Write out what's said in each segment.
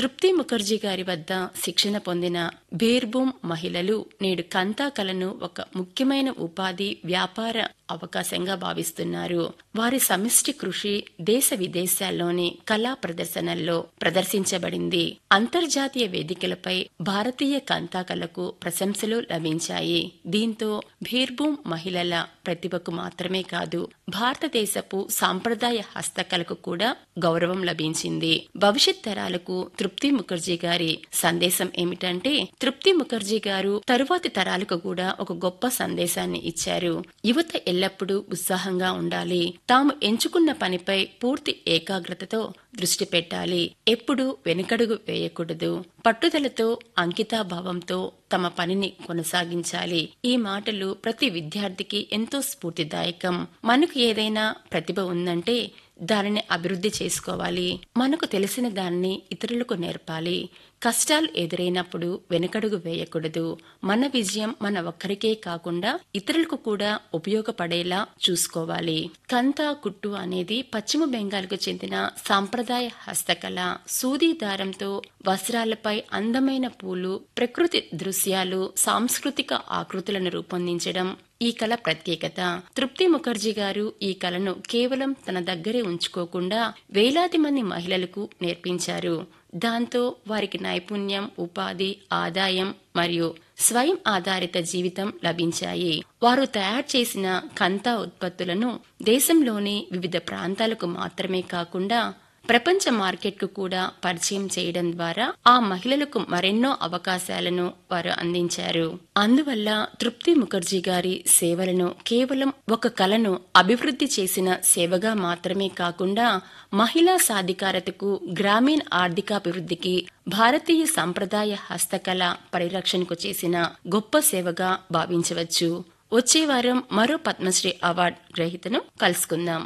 తృప్తి ముఖర్జీ గారి వద్ద శిక్షణ పొందిన బేర్బూమ్ మహిళలు నేడు కంతా కళను ఒక ముఖ్యమైన ఉపాధి వ్యాపార అవకాశంగా భావిస్తున్నారు వారి సమిష్టి కృషి దేశ విదేశాల్లోని కళా ప్రదర్శనల్లో ప్రదర్శించబడింది అంతర్జాతీయ వేదికలపై భారతీయ కంతాకళకు ప్రశంసలు లభించాయి దీంతో భీర్భూమ్ మహిళల ప్రతిభకు మాత్రమే కాదు భారతదేశపు సాంప్రదాయ హస్తకళకు కూడా గౌరవం లభించింది భవిష్యత్ తరాలకు తృప్తి ముఖర్జీ గారి సందేశం ఏమిటంటే తృప్తి ముఖర్జీ గారు తరువాతి తరాలకు కూడా ఒక గొప్ప సందేశాన్ని ఇచ్చారు యువత ఎల్లప్పుడూ ఉత్సాహంగా ఉండాలి తాము ఎంచుకున్న పనిపై పూర్తి ఏకాగ్రతతో దృష్టి పెట్టాలి ఎప్పుడూ వెనుకడుగు వేయకూడదు పట్టుదలతో అంకితాభావంతో తమ పనిని కొనసాగించాలి ఈ మాటలు ప్రతి విద్యార్థికి ఎంతో స్ఫూర్తిదాయకం మనకు ఏదైనా ప్రతిభ ఉందంటే దానిని అభివృద్ధి చేసుకోవాలి మనకు తెలిసిన దాన్ని ఇతరులకు నేర్పాలి కష్టాలు ఎదురైనప్పుడు వెనుకడుగు వేయకూడదు మన విజయం మన ఒక్కరికే కాకుండా ఇతరులకు కూడా ఉపయోగపడేలా చూసుకోవాలి కంతా కుట్టు అనేది పశ్చిమ బెంగాల్కు చెందిన సాంప్రదాయ హస్తకళ సూది దారంతో వస్త్రాలపై అందమైన పూలు ప్రకృతి దృశ్యాలు సాంస్కృతిక ఆకృతులను రూపొందించడం ఈ కళ ప్రత్యేకత తృప్తి ముఖర్జీ గారు ఈ కళను కేవలం తన దగ్గరే ఉంచుకోకుండా వేలాది మంది మహిళలకు నేర్పించారు దాంతో వారికి నైపుణ్యం ఉపాధి ఆదాయం మరియు స్వయం ఆధారిత జీవితం లభించాయి వారు తయారు చేసిన కంతా ఉత్పత్తులను దేశంలోని వివిధ ప్రాంతాలకు మాత్రమే కాకుండా ప్రపంచ మార్కెట్కు కూడా పరిచయం చేయడం ద్వారా ఆ మహిళలకు మరెన్నో అవకాశాలను వారు అందించారు అందువల్ల తృప్తి ముఖర్జీ గారి సేవలను కేవలం ఒక కళను అభివృద్ధి చేసిన సేవగా మాత్రమే కాకుండా మహిళా సాధికారతకు గ్రామీణ ఆర్థికాభివృద్ధికి భారతీయ సంప్రదాయ హస్తకళ పరిరక్షణకు చేసిన గొప్ప సేవగా భావించవచ్చు వచ్చే వారం మరో పద్మశ్రీ అవార్డు గ్రహీతను కలుసుకుందాం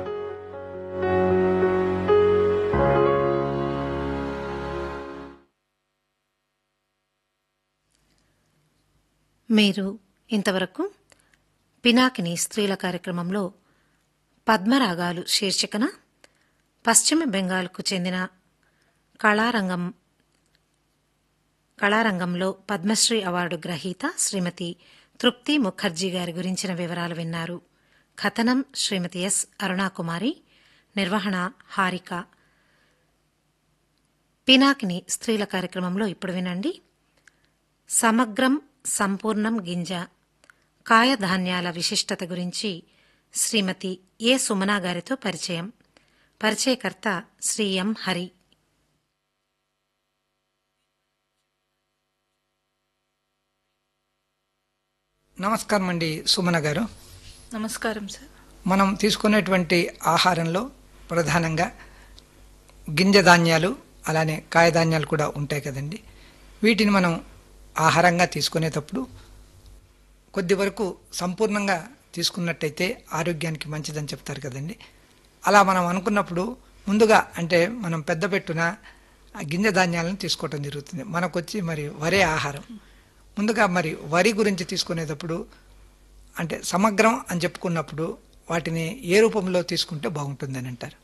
మీరు ఇంతవరకు పినాకిని స్త్రీల కార్యక్రమంలో పద్మరాగాలు శీర్షికన పశ్చిమ బెంగాల్కు చెందిన కళారంగం కళారంగంలో పద్మశ్రీ అవార్డు గ్రహీత శ్రీమతి తృప్తి ముఖర్జీ గారి గురించిన వివరాలు విన్నారు కథనం శ్రీమతి ఎస్ అరుణాకుమారి నిర్వహణ హారిక పినాకిని స్త్రీల కార్యక్రమంలో ఇప్పుడు వినండి సమగ్రం సంపూర్ణం గింజ కాయధాన్యాల విశిష్టత గురించి శ్రీమతి ఏ సుమనా గారితో పరిచయం పరిచయకర్త శ్రీ ఎం హరి నమస్కారం అండి సుమన గారు నమస్కారం సార్ మనం తీసుకునేటువంటి ఆహారంలో ప్రధానంగా గింజ ధాన్యాలు అలానే కాయధాన్యాలు కూడా ఉంటాయి కదండి వీటిని మనం ఆహారంగా తీసుకునేటప్పుడు కొద్ది వరకు సంపూర్ణంగా తీసుకున్నట్టయితే ఆరోగ్యానికి మంచిదని చెప్తారు కదండి అలా మనం అనుకున్నప్పుడు ముందుగా అంటే మనం పెద్ద పెట్టున ఆ గింజ ధాన్యాలను తీసుకోవటం జరుగుతుంది మనకొచ్చి మరి వరే ఆహారం ముందుగా మరి వరి గురించి తీసుకునేటప్పుడు అంటే సమగ్రం అని చెప్పుకున్నప్పుడు వాటిని ఏ రూపంలో తీసుకుంటే బాగుంటుందని అంటారు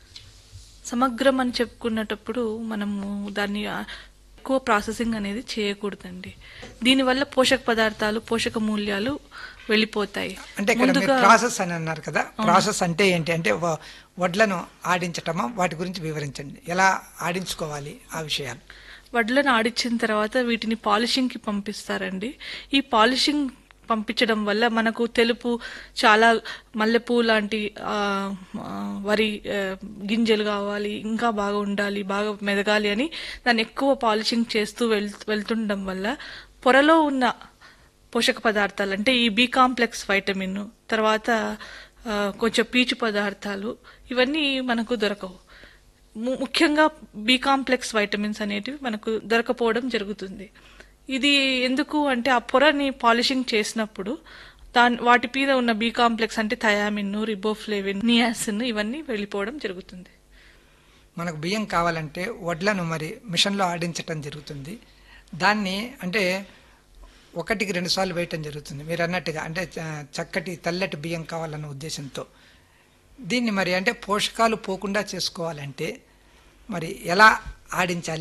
సమగ్రం అని చెప్పుకునేటప్పుడు మనము దాన్ని ఆ, ఎక్కువ ప్రాసెసింగ్ అనేది చేయకూడదండి దీనివల్ల పోషక పదార్థాలు పోషక మూల్యాలు వెళ్ళిపోతాయి అంటే ఇక్కడ మీరు ప్రాసెస్ అని అన్నారు కదా ప్రాసెస్ అంటే ఏంటి అంటే వ- వడ్లను ఆడించటమా వాటి గురించి వివరించండి ఎలా ఆడించుకోవాలి ఆ విషయాలు వడ్లను ఆడిచ్చిన తర్వాత వీటిని పాలిషింగ్కి పంపిస్తారండి ఈ పాలిషింగ్ పంపించడం వల్ల మనకు తెలుపు చాలా మల్లెపూ లాంటి ఆ, ఆ, వరి ఆ, గింజలు కావాలి ఇంకా బాగా ఉండాలి బాగా మెదగాలి అని దాన్ని ఎక్కువ పాలిషింగ్ చేస్తూ వెళ్ వెళ్తుండడం వల్ల పొరలో ఉన్న పోషక పదార్థాలు అంటే ఈ బి కాంప్లెక్స్ వైటమిన్ తర్వాత ఆ, కొంచెం పీచు పదార్థాలు ఇవన్నీ మనకు దొరకవు ము- ముఖ్యంగా బి కాంప్లెక్స్ వైటమిన్స్ అనేటివి మనకు దొరకపోవడం జరుగుతుంది ఇది ఎందుకు అంటే ఆ పొరని పాలిషింగ్ చేసినప్పుడు దాని వాటి మీద ఉన్న బి కాంప్లెక్స్ అంటే థయామిన్ రిబోఫ్లేవిన్ నియాసిన్ ఇవన్నీ వెళ్ళిపోవడం జరుగుతుంది మనకు బియ్యం కావాలంటే వడ్లను మరి మిషన్లో ఆడించటం జరుగుతుంది దాన్ని అంటే ఒకటికి రెండు సార్లు వేయటం జరుగుతుంది మీరు అన్నట్టుగా అంటే చ- చక్కటి తెల్లటి బియ్యం కావాలన్న ఉద్దేశంతో దీన్ని మరి అంటే పోషకాలు పోకుండా చేసుకోవాలంటే మరి ఎలా ఆడించాలి